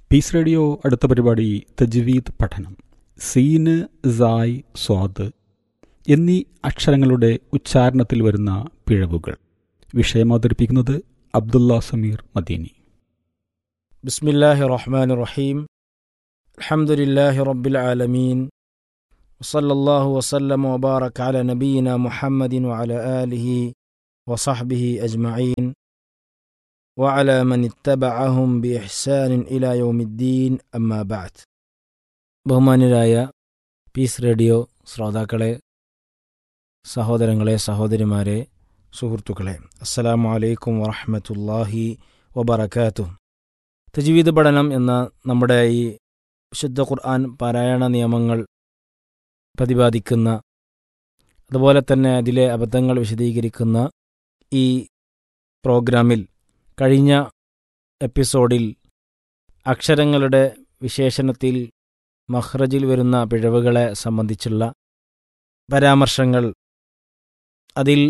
Piece radio അടുത്ത പരിപാടി തജ്വീദ് പഠനം സീന് സായ് സ്വാദ് എന്നീ അക്ഷരങ്ങളുടെ ഉച്ചാരണത്തിൽ വരുന്ന പിഴവുകൾ വിഷയം അവതരിപ്പിക്കുന്നത് അബ്ദുള്ള സമീർ മദീനി بسم الله الرحمن الرحيم الحمد لله رب العالمين وصلى الله وسلم وبارك على نبينا محمد وعلى آله وصحبه أجمعين وعلى من اتبعهم بإحسان إلى يوم الدين أما بعد ബഹുമാന്യരായ പീസ് റേഡിയോ ശ്രോതാക്കളെ സഹോദരങ്ങളെ സഹോദരിമാരെ സുഹൃത്തുക്കളെ അസ്സലാമു അലൈക്കും വറഹ്മത്തുള്ളാഹി വബറകാതുഹു തജ്വീദ് പഠനം എന്ന നമ്മുടെ ഈ വിശുദ്ധ ഖുർആൻ പാരായണ നിയമങ്ങൾ പ്രതിപാദിക്കുന്ന അതുപോലെ തന്നെ അതിലെ അബദ്ധങ്ങൾ വിശദീകരിക്കുന്ന ഈ പ്രോഗ്രാമിൽ കഴിഞ്ഞ എപ്പിസോഡിൽ അക്ഷരങ്ങളുടെ വിശേഷണത്തിൽ മഹ്റജിൽ വരുന്ന പിഴവുകളെ സംബന്ധിച്ചുള്ള പരാമർശങ്ങൾ അതിൽ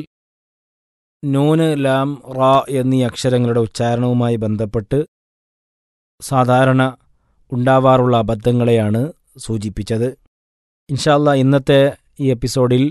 നൂന് ലാം റാ എന്നീ അക്ഷരങ്ങളുടെ ഉച്ചാരണവുമായി ബന്ധപ്പെട്ട് സാധാരണ ഉണ്ടാവാറുള്ള അബദ്ധങ്ങളെയാണ് സൂചിപ്പിച്ചത് ഇൻഷാല്ല ഇന്നത്തെ ഈ എപ്പിസോഡിൽ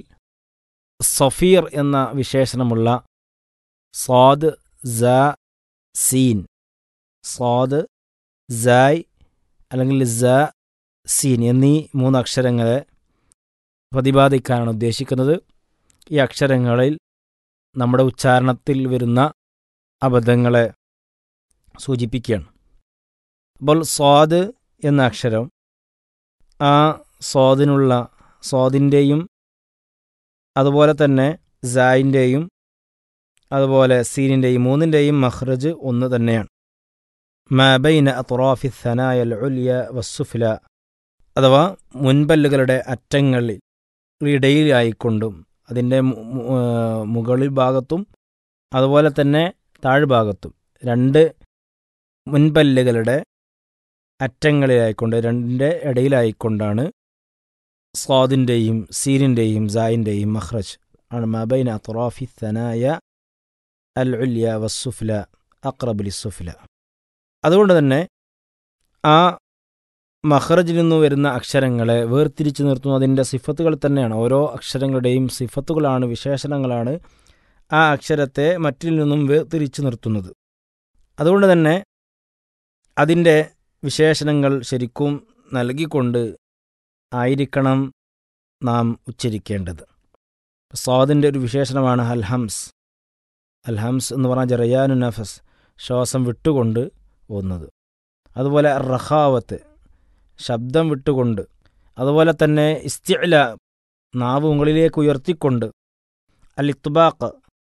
സഫീർ എന്ന വിശേഷണമുള്ള സ്വാദ് സ സീൻ സ്വാദ് സായ് അല്ലെങ്കിൽ സ സീൻ എന്നീ മൂന്ന് അക്ഷരങ്ങളെ പ്രതിപാദിക്കാനാണ് ഉദ്ദേശിക്കുന്നത് ഈ അക്ഷരങ്ങളിൽ നമ്മുടെ ഉച്ചാരണത്തിൽ വരുന്ന അബദ്ധങ്ങളെ സൂചിപ്പിക്കുകയാണ് അപ്പോൾ സ്വാദ് എന്ന അക്ഷരം ആ സ്വാദിനുള്ള സ്വാദിൻ്റെയും അതുപോലെ തന്നെ സായിൻ്റെയും അതുപോലെ സീനിൻ്റെയും മൂന്നിൻ്റെയും മഹ്റജ് ഒന്ന് തന്നെയാണ് മാബൈന അത്തുറാഫി സനായൽ ഉലിയ വസ്സുഫില അഥവാ മുൻപല്ലുകളുടെ അറ്റങ്ങളിൽ ഇടയിലായിക്കൊണ്ടും അതിൻ്റെ മുകളിൽ ഭാഗത്തും അതുപോലെ തന്നെ താഴ്ഭാഗത്തും രണ്ട് മുൻപല്ലുകളുടെ അറ്റങ്ങളിലായിക്കൊണ്ട് രണ്ടിൻ്റെ ഇടയിലായിക്കൊണ്ടാണ് സ്വാദിൻ്റെയും സീനിൻ്റെയും സായിൻ്റെയും മഹ്റജ് ആണ് മബൈൻ അത്തുറാഫി സനായ അൽ ഉല്യ വസ്സുഫ്ല അക്രബുലി സുഫ്ല അതുകൊണ്ട് തന്നെ ആ മഹ്റജിൽ നിന്ന് വരുന്ന അക്ഷരങ്ങളെ വേർതിരിച്ചു നിർത്തുന്നതിൻ്റെ സിഫത്തുകൾ തന്നെയാണ് ഓരോ അക്ഷരങ്ങളുടെയും സിഫത്തുകളാണ് വിശേഷണങ്ങളാണ് ആ അക്ഷരത്തെ മറ്റിൽ നിന്നും വേർതിരിച്ചു നിർത്തുന്നത് അതുകൊണ്ട് തന്നെ അതിൻ്റെ വിശേഷണങ്ങൾ ശരിക്കും നൽകിക്കൊണ്ട് ആയിരിക്കണം നാം ഉച്ചരിക്കേണ്ടത് സ്വാദിൻ്റെ ഒരു വിശേഷണമാണ് അൽഹംസ് അൽഹംസ് എന്ന് പറഞ്ഞാൽ ജറയാനു നഫസ് ശ്വാസം വിട്ടുകൊണ്ട് പോകുന്നത് അതുപോലെ റഹാവത്ത് ശബ്ദം വിട്ടുകൊണ്ട് അതുപോലെ തന്നെ ഇസ്തിഅല നാവ് മുകളിലേക്ക് ഉയർത്തിക്കൊണ്ട് അൽ ഇത്ബാഖ്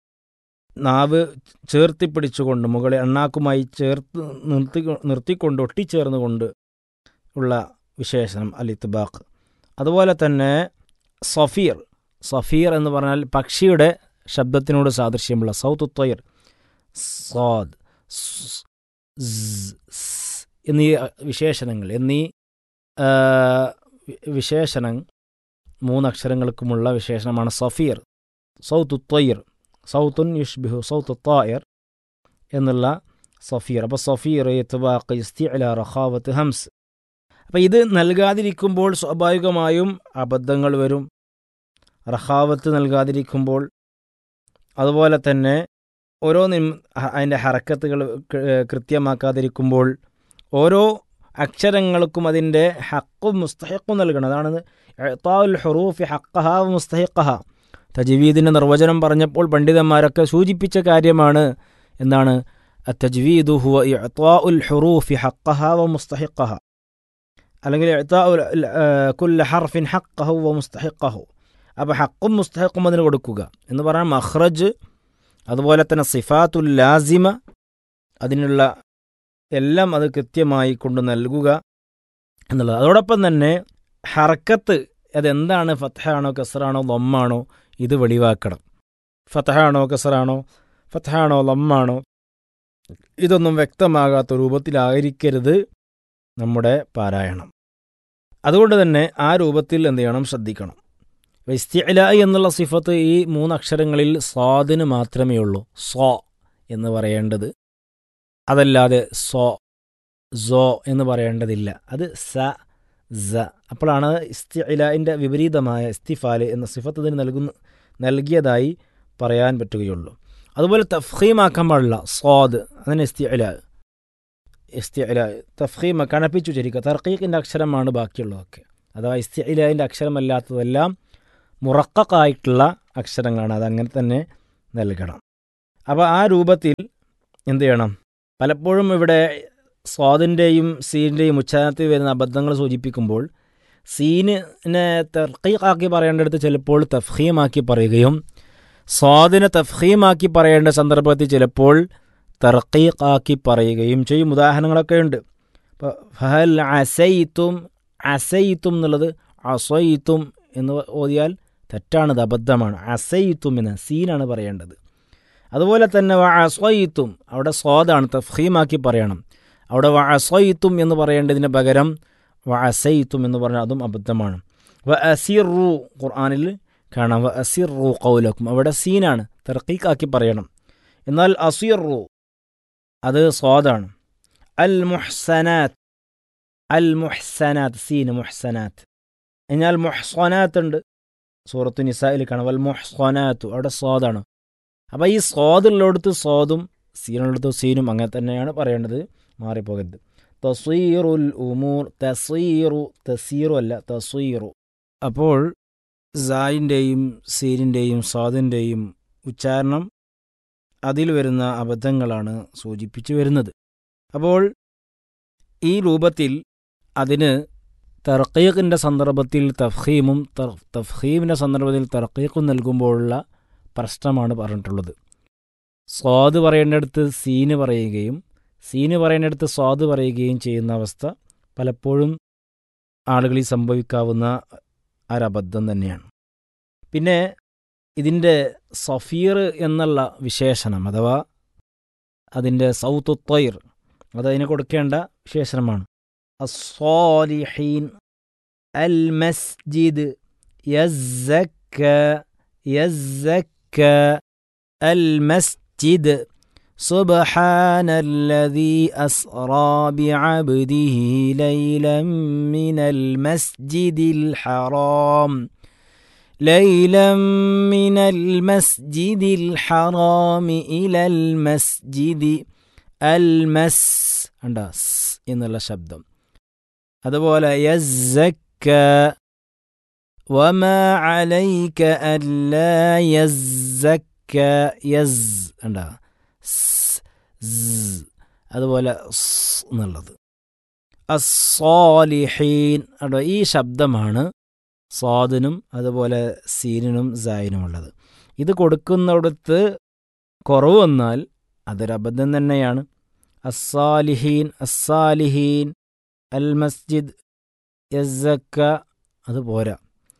നാവ് ചേർത്തിപ്പിടിച്ചുകൊണ്ട് മുകളിൽ എണ്ണാക്കുമായി ചേർത്ത് നിർത്തി നിർത്തിക്കൊണ്ട് ഒട്ടിച്ചേർന്നുകൊണ്ട് ഉള്ള വിശേഷണം അൽ ഇത്ബാഖ് അതുപോലെ തന്നെ സഫീർ സഫീർ എന്ന് പറഞ്ഞാൽ പക്ഷിയുടെ ശബ്ദത്തിനോട് സാദൃശ്യമുള്ള സൗത്ത് ത്വയർ സ്വാദ് എന്നീ വിശേഷണങ്ങൾ എന്നീ വിശേഷണം മൂന്നക്ഷരങ്ങൾക്കുമുള്ള വിശേഷണമാണ് സഫീർ സൗത്ത് ത്വയർ സൗത്തുൻ യുഷ്ബിഹു സൗത്ത് തായർ എന്നുള്ള സഫീർ അപ്പോൾ സഫീർ ഇത്ബാഖ് ഇസ്തിഅല റഖാവത്ത് ഹംസ് അപ്പോൾ ഇത് നൽകാതിരിക്കുമ്പോൾ സ്വാഭാവികമായും അബദ്ധങ്ങൾ വരും റഖാവത്ത് നൽകാതിരിക്കുമ്പോൾ അതുപോലെ തന്നെ ഓരോ അതിൻ്റെ ഹറക്കത്തുകൾ കൃത്യമാക്കാതിരിക്കുമ്പോൾ ഓരോ അക്ഷരങ്ങൾക്കും അതിൻ്റെ ഹക്കും മുസ്തഹിക്കും നൽകണം അതാണ് എത്താവുൽ ഹുറൂഫി ഹക്കഹ മുസ്തഹിക്കഹ തജ്വീദിൻ്റെ നിർവചനം പറഞ്ഞപ്പോൾ പണ്ഡിതന്മാരൊക്കെ സൂചിപ്പിച്ച കാര്യമാണ് എന്താണ് അത്തജ്വീദു ഹുവ ഇഅ്താഉൽ ഹുറൂഫി ഹക്കഹ വ മുസ്തഹിക്കഹ അല്ലെങ്കിൽ കുല്ല ഹർഫിൻ ഹക്കഹു വ മുസ്തഹിക്കഹു അപ്പോൾ ഹക്കും മുസ്തഹിക്കും അതിന് കൊടുക്കുക എന്ന് പറഞ്ഞാൽ മഹ്റജ് അതുപോലെ തന്നെ സിഫാത്തുൽ ലാസിമ അതിനുള്ള എല്ലാം അത് കൃത്യമായി കൊണ്ട് നൽകുക എന്നുള്ളത് അതോടൊപ്പം തന്നെ ഹർക്കത്ത് അതെന്താണ് ഫത്തഹാണോ കസറാണോ ലൊമ്മാണോ ഇത് വെളിവാക്കണം ഫത്തഹാണോ കസറാണോ ഫത്തഹാണോ ലമ്മാണോ ഇതൊന്നും വ്യക്തമാകാത്ത രൂപത്തിലായിരിക്കരുത് നമ്മുടെ പാരായണം അതുകൊണ്ട് തന്നെ ആ രൂപത്തിൽ എന്ത് ചെയ്യണം ശ്രദ്ധിക്കണം ഇസ്തിഅല എന്നുള്ള സിഫത്ത് ഈ മൂന്നക്ഷരങ്ങളിൽ സ്വാദിന് മാത്രമേ ഉള്ളൂ സ്വ എന്ന് പറയേണ്ടത് അതല്ലാതെ സ്വ സോ എന്ന് പറയേണ്ടതില്ല അത് സ സ അപ്പോഴാണ് ഇസ്തിഇലാൻ്റെ വിപരീതമായ ഇസ്തിഫാല് എന്ന സിഫത്ത് ഇതിന് നൽകുന്ന നൽകിയതായി പറയാൻ പറ്റുകയുള്ളൂ അതുപോലെ തഫ്ഹീമാക്കാൻ പാടില്ല സ്വാദ് അതിന് ഇസ്തിഇല ഇസ്തിഇല തഫ്ഹീമ കണപ്പിച്ചു ചരിക്കുക തർക്കീഖിൻ്റെ അക്ഷരമാണ് ബാക്കിയുള്ളതൊക്കെ അഥവാ ഇസ്തിഇലാൻ്റെ അക്ഷരമല്ലാത്തതെല്ലാം മുറക്കായിട്ടുള്ള അക്ഷരങ്ങളാണ് അതങ്ങനെ തന്നെ നൽകണം അപ്പോൾ ആ രൂപത്തിൽ എന്ത് ചെയ്യണം പലപ്പോഴും ഇവിടെ സ്വാദിൻ്റെയും സീനിൻ്റെയും ഉച്ചാരണത്തിൽ വരുന്ന അബദ്ധങ്ങൾ സൂചിപ്പിക്കുമ്പോൾ സീനിനെ തർക്കീഖാക്കി പറയേണ്ടടുത്ത് ചിലപ്പോൾ തഫ്ഹീമാക്കി പറയുകയും സ്വാദിനെ തഫ്ഹീമാക്കി പറയേണ്ട സന്ദർഭത്തിൽ ചിലപ്പോൾ തർക്കീഖാക്കി പറയുകയും ചെയ്യും ഉദാഹരണങ്ങളൊക്കെ ഉണ്ട് ഇപ്പോൾ ഫഹൽ അസയിത്തും അസയിത്തും എന്നുള്ളത് അസയിത്തും എന്ന് ഓതിയാൽ തെറ്റാണത് അബദ്ധമാണ് അസയിത്തും എന്ന് സീനാണ് പറയേണ്ടത് അതുപോലെ തന്നെ വ അസ്വയിത്തും അവിടെ സ്വാദാണ് തഫ്ഹീമാക്കി പറയണം അവിടെ വ അസ്വയിത്തും എന്ന് പറയേണ്ടതിന് പകരം വ അസയിത്തും എന്ന് പറഞ്ഞാൽ അതും അബദ്ധമാണ് വ അസിറു ഖുർആാനിൽ കാണാം വ അസിറു കൗലക്കും അവിടെ സീനാണ് തർക്കീക്കാക്കി പറയണം എന്നാൽ അസിറു അത് സ്വാദാണ് അൽ മുഹ്സനാത്ത് അൽ മുഹ്സനാത്ത് സീന് മുഹ്സനാത്ത് എന്നാൽ മുഹ്സനാത്ത് ഉണ്ട് സൂറത്തു നിസായിൽ കാണാം വൽ മുഹ്സനാത്തു അവിടെ സ്വാദാണ് അപ്പോൾ ഈ സ്വാദുള്ളിടത്ത് സ്വാദും സീനുള്ളിടത്ത് സീനും അങ്ങനെ തന്നെയാണ് പറയേണ്ടത് മാറിപ്പോകരുത് തസീറുൽ ഉമൂർ തസീറു തസീറു അല്ല തസീറു അപ്പോൾ സായിൻ്റെയും സീനിൻ്റെയും സ്വാദിൻ്റെയും ഉച്ചാരണം അതിൽ വരുന്ന അബദ്ധങ്ങളാണ് സൂചിപ്പിച്ചു വരുന്നത് അപ്പോൾ ഈ രൂപത്തിൽ അതിന് തർക്കീഖിൻ്റെ സന്ദർഭത്തിൽ തഫ്ഹീമും തഫ്ഹീമിൻ്റെ സന്ദർഭത്തിൽ തർക്കീഖും നൽകുമ്പോഴുള്ള പ്രശ്നമാണ് പറഞ്ഞിട്ടുള്ളത് സ്വാദ് പറയേണ്ടടുത്ത് സീന് പറയുകയും സീന് പറയേണ്ടടുത്ത് സ്വാദ് പറയുകയും ചെയ്യുന്ന അവസ്ഥ പലപ്പോഴും ആളുകളിൽ സംഭവിക്കാവുന്ന ഒരബദ്ധം തന്നെയാണ് പിന്നെ ഇതിൻ്റെ സഫീർ എന്നുള്ള വിശേഷണം അഥവാ അതിൻ്റെ സൗത്ത് ത്വയർ അതതിന് കൊടുക്കേണ്ട വിശേഷണമാണ് അസ്വാലിഹീൻ അൽ മസ്ജിദ് യസ്സക്ക يزكى المسجد سبحان الذي أسرى بعبده ليلا من المسجد الحرام ليلا من المسجد الحرام إلى المسجد المس عند എന്നുള്ള ശബ്ദം അതുപോലെ യസ്സക്ക وما عليك ألا يزكى يز ഉണ്ടാ അതുപോലെ എന്നുള്ളത് അസ്വാലിഹീൻ അടോ ഈ ശബ്ദമാണ് സ്വാദിനും അതുപോലെ സീനിനും സായിനുമുള്ളത് ഇത് കൊടുക്കുന്നിടത്ത് കുറവ് വന്നാൽ അതൊരബദ്ധം തന്നെയാണ് അസ്സാലിഹീൻ അസ്സാലിഹീൻ അൽ മസ്ജിദ് യസ്സക്ക അത് പോരാ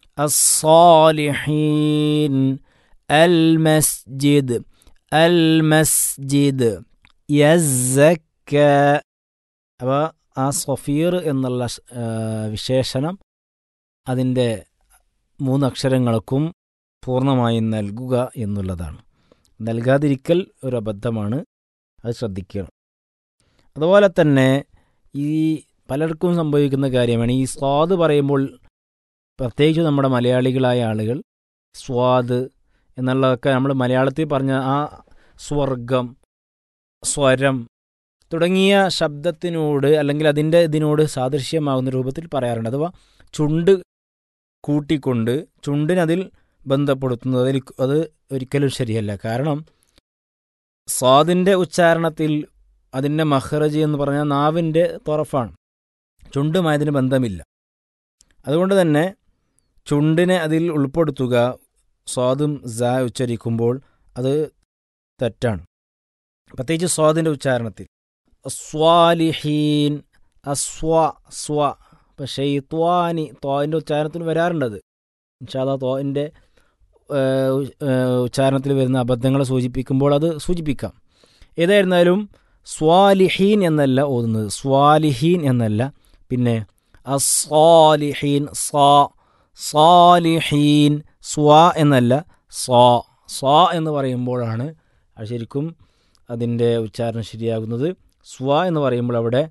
الصالحين المسجد المسجد يزكى അപ്പോൾ ആ സൊഫീർ എന്നുള്ള വിശേഷണം അതിൻ്റെ മൂന്നക്ഷരങ്ങൾക്കും പൂർണ്ണമായും നൽകുക എന്നുള്ളതാണ് നൽകാതിരിക്കൽ ഒരു അബദ്ധമാണ് അത് ശ്രദ്ധിക്കണം അതുപോലെ തന്നെ ഈ പലർക്കും സംഭവിക്കുന്ന കാര്യമാണ് ഈ സ്വാദ് പറയുമ്പോൾ പ്രത്യേകിച്ച് നമ്മുടെ മലയാളികളായ ആളുകൾ സ്വാദ് എന്നുള്ളതൊക്കെ നമ്മൾ മലയാളത്തിൽ പറഞ്ഞ ആ സ്വർഗം സ്വരം തുടങ്ങിയ ശബ്ദത്തിനോട് അല്ലെങ്കിൽ അതിൻ്റെ ഇതിനോട് സാദൃശ്യമാകുന്ന രൂപത്തിൽ പറയാറുണ്ട് അഥവാ ചുണ്ട് കൂട്ടിക്കൊണ്ട് ചുണ്ടിനതിൽ ബന്ധപ്പെടുത്തുന്നത് അതിൽ അത് ഒരിക്കലും ശരിയല്ല കാരണം സ്വാദിൻ്റെ ഉച്ചാരണത്തിൽ അതിൻ്റെ മഹ്റജ് എന്ന് പറഞ്ഞാൽ നാവിൻ്റെ തുറഫാണ് ചുണ്ടുമായതിന് ബന്ധമില്ല അതുകൊണ്ട് തന്നെ ചുണ്ടിനെ അതിൽ ഉൾപ്പെടുത്തുക സ്വാദും സ ഉച്ചരിക്കുമ്പോൾ അത് തെറ്റാണ് പ്രത്യേകിച്ച് സ്വാദിൻ്റെ ഉച്ചാരണത്തിൽ സ്വാലിഹീൻ അസ്വ സ്വ ഇപ്പം ഷെയ്ത്വാനി ത്വാൻ്റെ ഉച്ചാരണത്തിൽ വരാറുണ്ടത് ഇൻഷാദ ത്വാൻ്റെ ഉച്ചാരണത്തിൽ വരുന്ന അബദ്ധങ്ങളെ സൂചിപ്പിക്കുമ്പോൾ അത് സൂചിപ്പിക്കാം ഏതായിരുന്നാലും സ്വാലിഹീൻ എന്നല്ല ഓതുന്നത് സ്വാലിഹീൻ എന്നല്ല പിന്നെ അസ്വാലിഹീൻ സ്വാ സാലിഹീൻ സ്വാ എന്നല്ല സ്വാ സ്വാ എന്ന് പറയുമ്പോഴാണ് അത് ശരിക്കും അതിൻ്റെ ഉച്ചാരണം ശരിയാകുന്നത് സ്വാ എന്ന് പറയുമ്പോൾ അവിടെ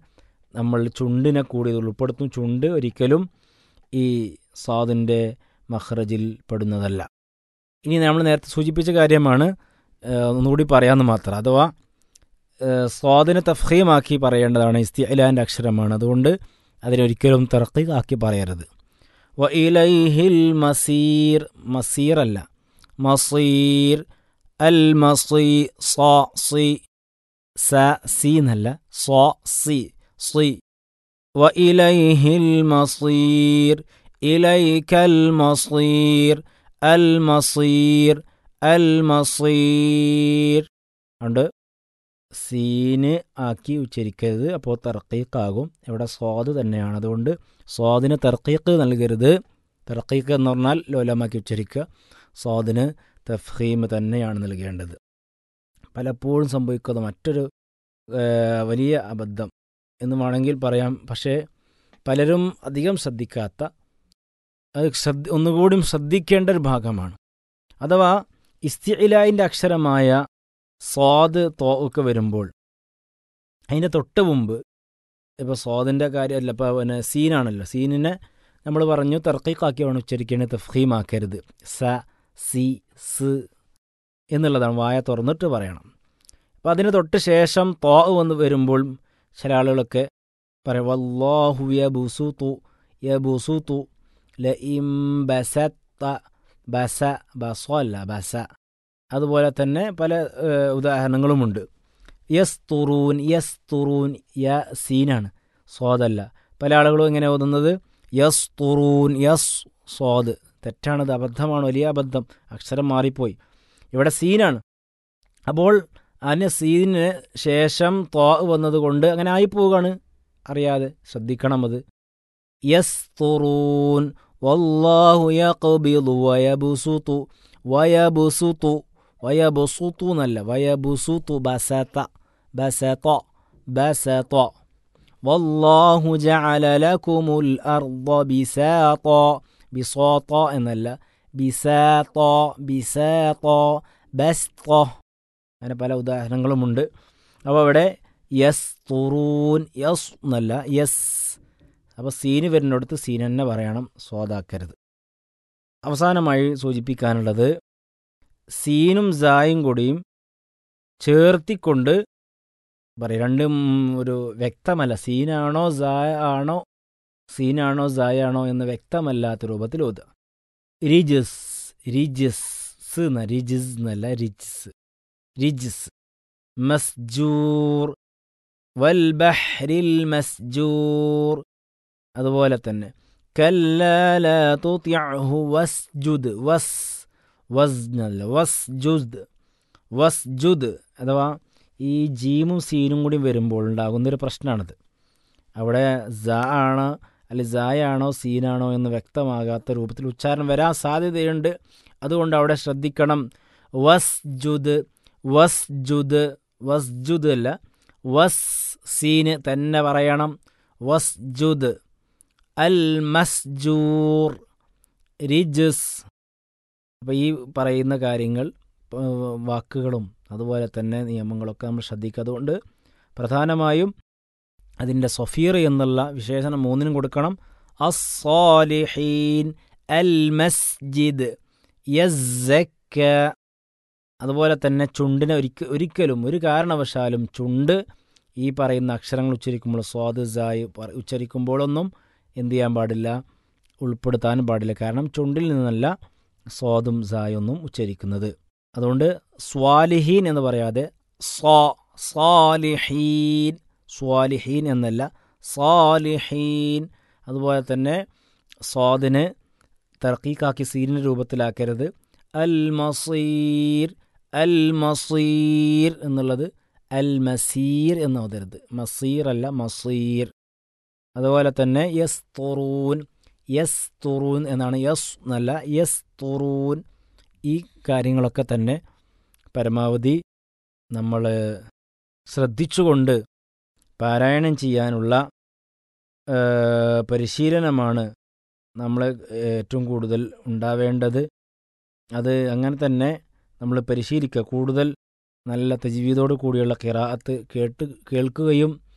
നമ്മൾ ചുണ്ടിനെ കൂടി ഇത് ഉൾപ്പെടുത്തും ചുണ്ട് ഒരിക്കലും ഈ സ്വാദിൻ്റെ മഹ്റജിൽ പെടുന്നതല്ല ഇനി നമ്മൾ നേരത്തെ സൂചിപ്പിച്ച കാര്യമാണ് ഏഹ്, ഒന്നുകൂടി പറയാമെന്ന് മാത്രം അഥവാ ഏഹ്, സ്വാദിനെ തഫീമാക്കി പറയേണ്ടതാണ് ഇസ്തിഅലാൻ്റെ അക്ഷരമാണ് അതുകൊണ്ട് അതിനൊരിക്കലും തർക്കീഖാക്കി പറയരുത് വ ഇലൈഹിൽ മസീർ മസീർ അല്ല മസീർ അൽ മസീ സ സി സ സി എന്നല്ല സ സി സി വ ഇലൈഹിൽ മസീർ ഇലൈക്കൽ മസീർ അൽ മസീർ അൽ മസീർ ഉണ്ട് സീന് ആക്കി ഉച്ചരിക്കരുത് അപ്പോൾ തർക്കീക്കാകും ഇവിടെ സ്വാദ് തന്നെയാണ് അതുകൊണ്ട് സ്വാദിന് തർക്കീക്ക് നൽകരുത് തർക്കീക്ക് എന്ന് പറഞ്ഞാൽ ലോലമാക്കി ഉച്ചരിക്കുക സ്വാദിന് തഫീം തന്നെയാണ് നൽകേണ്ടത് പലപ്പോഴും സംഭവിക്കുന്ന മറ്റൊരു ഏഹ്, വലിയ അബദ്ധം എന്ന് വേണമെങ്കിൽ പറയാം പക്ഷേ പലരും അധികം ശ്രദ്ധിക്കാത്ത അത് ശ്രദ്ധ ഒന്നുകൂടിയും ശ്രദ്ധിക്കേണ്ട ഒരു ഭാഗമാണ് അഥവാ ഇസ്തിഇലായിൻ്റെ അക്ഷരമായ സ്വാദ് തോ ഒക്കെ വരുമ്പോൾ അതിൻ്റെ തൊട്ട് മുമ്പ് ഇപ്പോൾ സ്വാദിൻ്റെ കാര്യമല്ല ഇപ്പോൾ പിന്നെ സീനാണല്ലോ സീനിനെ നമ്മൾ പറഞ്ഞു തർക്കീക്കാക്കിയാണ് ഉച്ചരിക്കേണ്ടത് തഫീമാക്കരുത് സ സി സ് എന്നുള്ളതാണ് വായ തുറന്നിട്ട് പറയണം അപ്പോൾ അതിന് തൊട്ട് ശേഷം തോ വന്ന് വരുമ്പോൾ ചില ആളുകളൊക്കെ പറയും വല്ലാഹു യ ബുസുതു യ ബുസുതു ല ഇം ബസത്ത ബസ ബസ അല്ല ബസ അതുപോലെ തന്നെ പല ഏഹ്, ഉദാഹരണങ്ങളുമുണ്ട് യസ് തുറൂൻ യസ് തുറൂൻ യ സീനാണ് സ്വാദല്ല പല ആളുകളും ഇങ്ങനെ ഓതുന്നത് യസ് തുറൂൻ യസ് സ്വാദ് തെറ്റാണത് അബദ്ധമാണ് വലിയ അബദ്ധം അക്ഷരം മാറിപ്പോയി ഇവിടെ സീനാണ് അപ്പോൾ അതിന് സീനിന് ശേഷം ത്വാ വന്നതുകൊണ്ട് അങ്ങനെ ആയിപ്പോവുകയാണ് അറിയാതെ ശ്രദ്ധിക്കണം അത് യസ് തുറൂൻ വല്ലാഹു യഖ്ബിദു വയബുസുതു വയബുസുതു വയബുസുതു എന്നല്ല വയബുസുതു ബസത ബസത ബസത വല്ലാഹു ജഅല ലക്കുമുൽ അർദ ബിസാത ബിസാത എന്നല്ല ബിസാത ബിസാത ബസ്ത അങ്ങനെ പല ഉദാഹരണങ്ങളുമുണ്ട് അപ്പോൾ അവിടെ യസ് തുറൂൻ യസ് എന്നല്ല യസ് അപ്പോൾ സീന് വരുന്നിടത്ത് സീൻ തന്നെ പറയണം സ്വാദാക്കരുത് അവസാനമായി സൂചിപ്പിക്കാനുള്ളത് സീനും സായും കൂടിയും ചേർത്തിക്കൊണ്ട് പറയും രണ്ടും ഒരു വ്യക്തമല്ല സീനാണോ സായ ആണോ സീനാണോ സായ ആണോ എന്ന് വ്യക്തമല്ലാത്ത രൂപത്തിൽ ഓതുക റിജസ് റിജസ് എന്ന റിജിസ് എന്നല്ല റിജിസ് റിജിസ് മസ്ജൂർ വൽ ബഹ്രിൽ മസ്ജൂർ അതുപോലെ തന്നെ കല്ലാല തുതിഅഹു വസ്ജുദ് വസ് വസ്നല്ല വസ്ജുദ് വസ്ജുദ് അഥവാ ഈ ജീമും സീനും കൂടി വരുമ്പോൾ ഉണ്ടാകുന്നൊരു പ്രശ്നമാണിത് അവിടെ സ ആണ് അല്ലെ സായാണോ സീനാണോ എന്ന് വ്യക്തമാകാത്ത രൂപത്തിൽ ഉച്ചാരണം വരാൻ സാധ്യതയുണ്ട് അതുകൊണ്ട് അവിടെ ശ്രദ്ധിക്കണം വസ്ജുദ് വസ്ജുദ് വസ്ജുദ് അല്ല വസ് സീന് തന്നെ പറയണം വസ്ജുദ് അൽ മസ്ജൂർ റിജസ് അപ്പോൾ ഈ പറയുന്ന കാര്യങ്ങൾ ഏഹ്, വാക്കുകളും അതുപോലെ തന്നെ നിയമങ്ങളൊക്കെ നമ്മൾ ശ്രദ്ധിക്കുക അതുകൊണ്ട് പ്രധാനമായും അതിൻ്റെ സൊഫീർ എന്നുള്ള വിശേഷണം മൂന്നിനും കൊടുക്കണം അസ്സാലിഹീൻ അൽ മസ്ജിദ് യസ്സക്ക അതുപോലെ തന്നെ ചുണ്ടിനെ ഒരിക്ക ഒരിക്കലും ഒരു കാരണവശാലും ചുണ്ട് ഈ പറയുന്ന അക്ഷരങ്ങൾ ഉച്ചരിക്കുമ്പോൾ സ്വാദ് സായ് പറ- ഉച്ചരിക്കുമ്പോഴൊന്നും എന്ത് ചെയ്യാൻ പാടില്ല ഉൾപ്പെടുത്താനും പാടില്ല കാരണം ചുണ്ടിൽ നിന്നല്ല സ്വാദും സായൊന്നും ഉച്ചരിക്കുന്നത് അതുകൊണ്ട് സ്വാലിഹീൻ എന്ന് പറയാതെ സ്വാ സാലിഹീൻ സ്വാലിഹീൻ എന്നല്ല സാലിഹീൻ അതുപോലെ തന്നെ സ്വാദിന് തർക്കീക്കാക്കി സീനിൻ്റെ രൂപത്തിലാക്കരുത് അൽ മസീർ അൽ മസീർ എന്നുള്ളത് അൽ മസീർ എന്ന് ഓതരുത് മസീർ അല്ല മസീർ അതുപോലെ തന്നെ യസ് തുറൂൻ യസ് തുറൂൻ എന്നാണ് യസ് എന്നല്ല യസ് തുറൂൻ ഈ കാര്യങ്ങളൊക്കെ തന്നെ പരമാവധി നമ്മൾ ശ്രദ്ധിച്ചുകൊണ്ട് പാരായണം ചെയ്യാനുള്ള ആ, പരിശീലനമാണ് നമ്മൾ ഏറ്റവും കൂടുതൽ ഉണ്ടാവേണ്ടത് അത് അങ്ങനെ തന്നെ നമ്മൾ പരിശീലിക്കുക കൂടുതൽ നല്ല തജീവിതോട് കൂടിയുള്ള കിറാഅത്ത് കേട്ട് കേൾക്കുകയും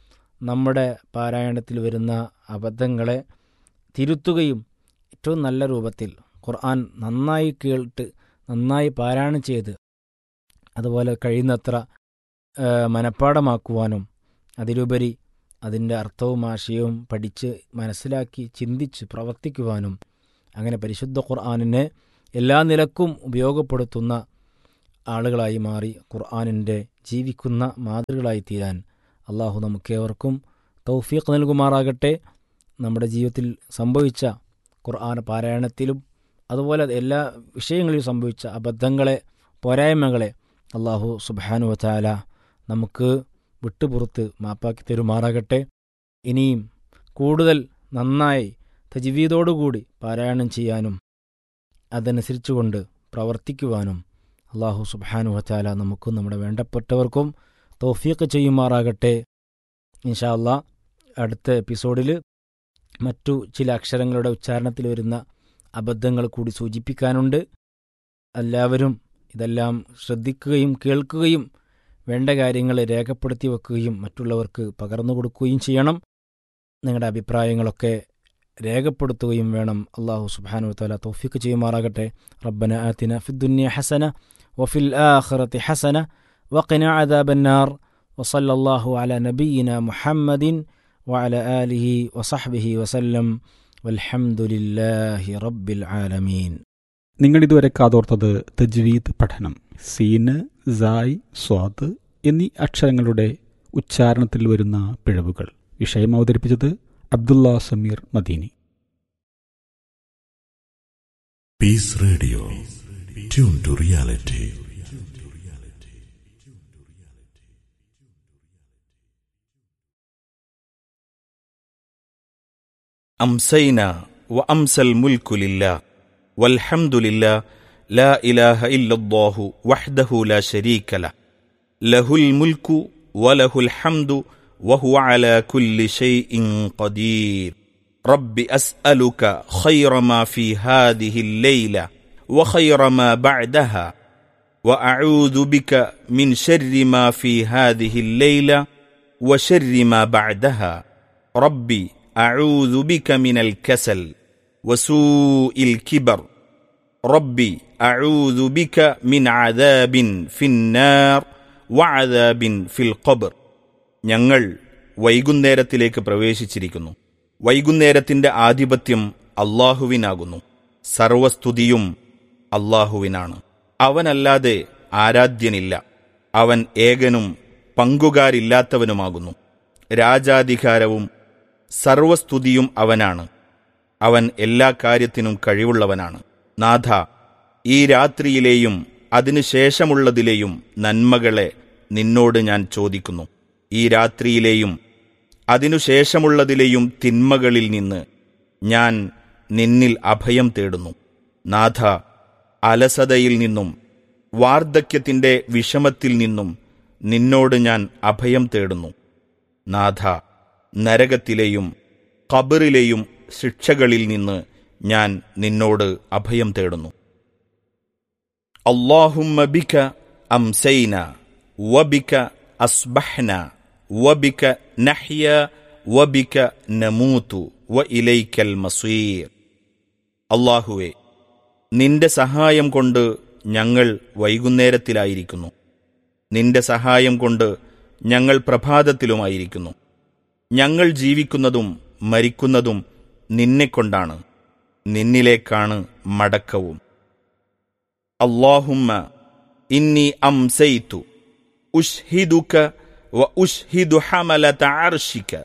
നമ്മുടെ പാരായണത്തിൽ വരുന്ന അബദ്ധങ്ങളെ തിരുത്തുകയും ഏറ്റവും നല്ല രൂപത്തിൽ ഖുർആൻ നന്നായി കേട്ട് നന്നായി പാരായണം ചെയ്ത് അതുപോലെ കഴിയുന്നത്ര ആ, മനഃപ്പാടമാക്കുവാനും അതിലുപരി അതിൻ്റെ അർത്ഥവും ആശയവും പഠിച്ച് മനസ്സിലാക്കി ചിന്തിച്ച് പ്രവർത്തിക്കുവാനും അങ്ങനെ പരിശുദ്ധ ഖുർആാനിനെ എല്ലാ നിലക്കും ഉപയോഗപ്പെടുത്തുന്ന ആളുകളായി മാറി ഖുർആാനിൻ്റെ ജീവിക്കുന്ന മാതൃകളായി തീരാൻ അള്ളാഹു നമുക്കേവർക്കും തൗഫീഖ് നൽകുമാറാകട്ടെ നമ്മുടെ ജീവിതത്തിൽ സംഭവിച്ച ഖുർആൻ പാരായണത്തിലും അതുപോലെ എല്ലാ വിഷയങ്ങളിലും സംഭവിച്ച അബദ്ധങ്ങളെ പോരായ്മകളെ അള്ളാഹു സുബാനു വത്താല നമുക്ക് വിട്ടുപുറത്ത് മാപ്പാക്കി തരുമാറാകട്ടെ ഇനിയും കൂടുതൽ നന്നായി തജ്വീദോടുകൂടി പാരായണം ചെയ്യാനും അതനുസരിച്ചുകൊണ്ട് പ്രവർത്തിക്കുവാനും അള്ളാഹു സുബാനു വത്താല നമുക്കും നമ്മുടെ വേണ്ടപ്പെട്ടവർക്കും തൗഫീഖ് ചെയ്യുമാറാകട്ടെ ഇൻഷാ അല്ലാ അടുത്ത എപ്പിസോഡിൽ മറ്റു ചില അക്ഷരങ്ങളുടെ ഉച്ചാരണത്തിൽ വരുന്ന അബദ്ധങ്ങൾ കൂടി സൂചിപ്പിക്കാനുണ്ട് എല്ലാവരും ഇതെല്ലാം ശ്രദ്ധിക്കുകയും കേൾക്കുകയും വേണ്ട കാര്യങ്ങൾ രേഖപ്പെടുത്തി വെക്കുകയും മറ്റുള്ളവർക്ക് പകർന്നു കൊടുക്കുകയും ചെയ്യണം നിങ്ങളുടെ അഭിപ്രായങ്ങളൊക്കെ രേഖപ്പെടുത്തുകയും വേണം അള്ളാഹു സുബാനു തല തൗഫീഖ് ചെയ്യുമാറാകട്ടെ റബ്ബന ആത്തിന ഫിദ്ദുന്യ ഹസന വഫിൽ ആഖിറത്തി ഹസന വഖിന അദാബന്നാർ وصلى الله على نبينا محمد وعلى آله وصحبه وسلم والحمد لله رب العالمين നിങ്ങൾ ഇതുവരെ കാതോർത്തത് തജ്വീദ് പഠനം സീന് സായ് സ്വാദ് എന്നീ അക്ഷരങ്ങളുടെ ഉച്ചാരണത്തിൽ വരുന്ന പിഴവുകൾ വിഷയം അവതരിപ്പിച്ചത് Abdulla Sameer Madeeni Peace Radio. Tune to reality. أمسينا وأمسى الملك لله والحمد لله لا إله إلا الله وحده لا شريك له له الملك وله الحمد وهو على كل شيء قدير رب أسألك خير ما في هذه الليلة وخير ما بعدها وأعوذ بك من شر ما في هذه الليلة وشر ما بعدها ربي أعوذ بك من الكسل وسوء الكبر ربي أعوذ بك من عذاب في النار وعذاب في القبر ഞങ്ങൾ വൈകുന്നേരത്തിലേക്ക് പ്രവേശിച്ചിരിക്കുന്നു വൈകുന്നേരത്തിന്റെ ആധിപത്യം അള്ളാഹുവിനാകുന്നു സർവസ്തുതിയും അള്ളാഹുവിനാണ് അവനല്ലാതെ ആരാധ്യനില്ല അവൻ ഏകനും പങ്കുകാരില്ലാത്തവനുമാകുന്നു രാജാധികാരവും സർവസ്തുതിയും അവനാണ് അവൻ എല്ലാ കാര്യത്തിനും കഴിവുള്ളവനാണ് നാഥ ഈ രാത്രിയിലെയും അതിനുശേഷമുള്ളതിലെയും നന്മകളെ നിന്നോട് ഞാൻ ചോദിക്കുന്നു ഈ രാത്രിയിലെയും അതിനുശേഷമുള്ളതിലെയും തിന്മകളിൽ നിന്ന് ഞാൻ നിന്നിൽ അഭയം തേടുന്നു നാഥ അലസതയിൽ നിന്നും വാർദ്ധക്യത്തിന്റെ വിഷമത്തിൽ നിന്നും നിന്നോട് ഞാൻ അഭയം തേടുന്നു നാഥ നരകത്തിലെയും ഖബറിലെയും ശിക്ഷകളിൽ നിന്ന് ഞാൻ നിന്നോട് അഭയം തേടുന്നു അള്ളാഹുമ്മ ബിക അംസൈന വബിക അസ്ബഹ്ന വബിക നഹ്യ വബിക നമൂതു വ ഇലൈക്കൽ മസീർ അള്ളാഹുവെ നിന്റെ സഹായം കൊണ്ട് ഞങ്ങൾ വൈകുന്നേരത്തിലായിരിക്കുന്നു നിന്റെ സഹായം കൊണ്ട് ഞങ്ങൾ പ്രഭാതത്തിലുമായിരിക്കുന്നു ഞങ്ങൾ ജീവിക്കുന്നതും മരിക്കുന്നതും നിന്നെക്കൊണ്ടാണ് നിന്നിലേക്കാണ് മടക്കവും അള്ളാഹുമ്മ ഇന്നി അംസൈതു ഉഷ്ഹിദുക വ ഉഷ്ഹിദു ഹമലത അർഷിക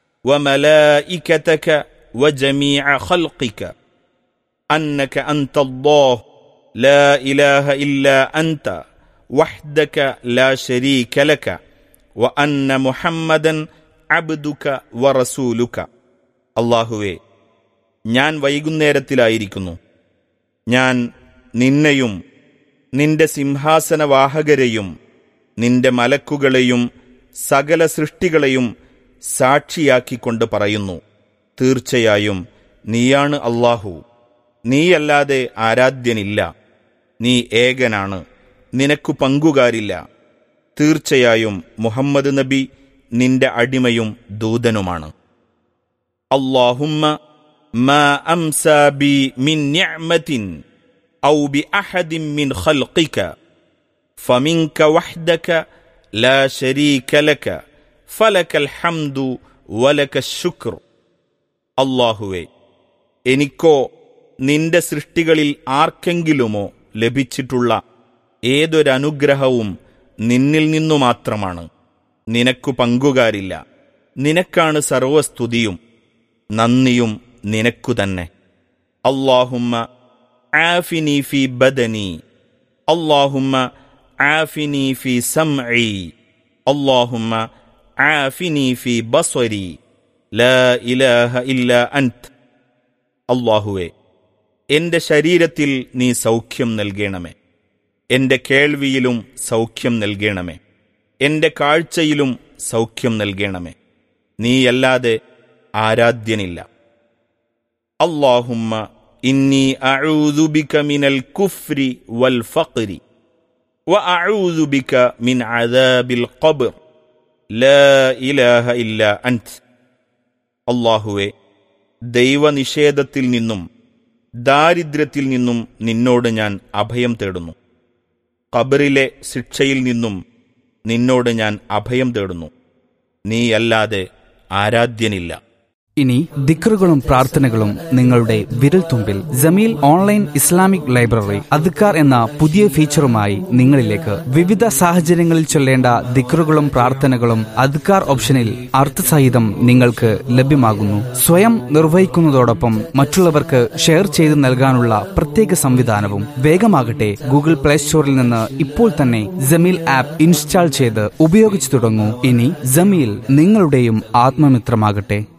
وملائكتك وجميع خلقك أنك أنت الله لا إله إلا أنت وحدك لا شريك لك وأن محمدا അബ്ദുക വറസൂലുക അള്ളാഹുവേ ഞാൻ വൈകുന്നേരത്തിലായിരിക്കുന്നു ഞാൻ നിന്നെയും നിന്റെ സിംഹാസനവാഹകരെയും നിന്റെ മലക്കുകളെയും സകല സൃഷ്ടികളെയും സാക്ഷിയാക്കിക്കൊണ്ട് പറയുന്നു തീർച്ചയായും നീയാണ് അള്ളാഹു നീയല്ലാതെ ആരാധ്യനില്ല നീ ഏകനാണ് നിനക്കു പങ്കുകാരില്ല തീർച്ചയായും മുഹമ്മദ് നബി നിന്റെ അടിമയും ദൂതനുമാണ് അള്ളാഹുമ്മ മാ അംസാ ബി മിൻ നിഅ്മത്തിൻ ഔ ബി അഹദിൻ മിൻ ഖൽഖിക فمنك وحدك لا شريك لك فلك الحمد ولك الشكر അള്ളാഹുവേ എനിക്കോ നിന്റെ സൃഷ്ടികളിൽ ആർക്കെങ്കിലുമോ ലഭിച്ചിട്ടുള്ള ഏതൊരനുഗ്രഹവും നിന്നിൽ നിന്നു മാത്രമാണ് നിനക്കു പങ്കുകാരില്ല നിനക്കാണ് സർവസ്തുതിയും നന്ദിയും നിനക്കു തന്നെ അള്ളാഹുമ്മ ആഫിനി ഫി ബദനി അള്ളാഹുമ്മ ആഫിനി ഫി സംഇ അള്ളാഹുമ്മ ആഫിനി ഫി ബസ്വരി ലാ ഇലാഹ ഇല്ല അൻത് അള്ളാഹുവേ എന്റെ ശരീരത്തിൽ നീ സൗഖ്യം നൽകണമേ എന്റെ കേൾവിയിലും സൗഖ്യം നൽകണമേ എന്റെ കാഴ്ചയിലും സൗഖ്യം നൽകണമേ നീയല്ലാതെ ആരാധ്യനില്ല അള്ളാഹുമ്മ ഇന്നി അഊദുബിക മിനൽ കുഫ്രി വൽ ഫഖ്രി وأعوذ بك من عذاب القبر لا إله إلا أنت അള്ളാഹുവെ ദൈവനിഷേധത്തിൽ നിന്നും ദാരിദ്ര്യത്തിൽ നിന്നും നിന്നോട് ഞാൻ അഭയം തേടുന്നു ഖബറിലെ ശിക്ഷയിൽ നിന്നും നിന്നോട് ഞാൻ അഭയം തേടുന്നു നീയല്ലാതെ ആരാധ്യനില്ല ഇനി ദിക്റുകളും പ്രാർത്ഥനകളും നിങ്ങളുടെ വിരൽത്തുമ്പിൽ ജമീൽ ഓൺലൈൻ ഇസ്ലാമിക് ലൈബ്രറി അദ്ക്കാർ എന്ന പുതിയ ഫീച്ചറുമായി നിങ്ങളിലേക്ക് വിവിധ സാഹചര്യങ്ങളിൽ ചൊല്ലേണ്ട ദിക്റുകളും പ്രാർത്ഥനകളും അദ്ക്കാർ ഓപ്ഷനിൽ അർത്ഥസഹിതം നിങ്ങൾക്ക് ലഭ്യമാകുന്നു സ്വയം നിർവഹിക്കുന്നതോടൊപ്പം മറ്റുള്ളവർക്ക് ഷെയർ ചെയ്ത് നൽകാനുള്ള പ്രത്യേക സംവിധാനവും വേഗമാകട്ടെ ഗൂഗിൾ പ്ലേ സ്റ്റോറിൽ നിന്ന് ഇപ്പോൾ തന്നെ ജമീൽ ആപ്പ് ഇൻസ്റ്റാൾ ചെയ്ത് ഉപയോഗിച്ചു തുടങ്ങൂ ഇനി ജമീൽ നിങ്ങളുടെയും ആത്മമിത്രമാകട്ടെ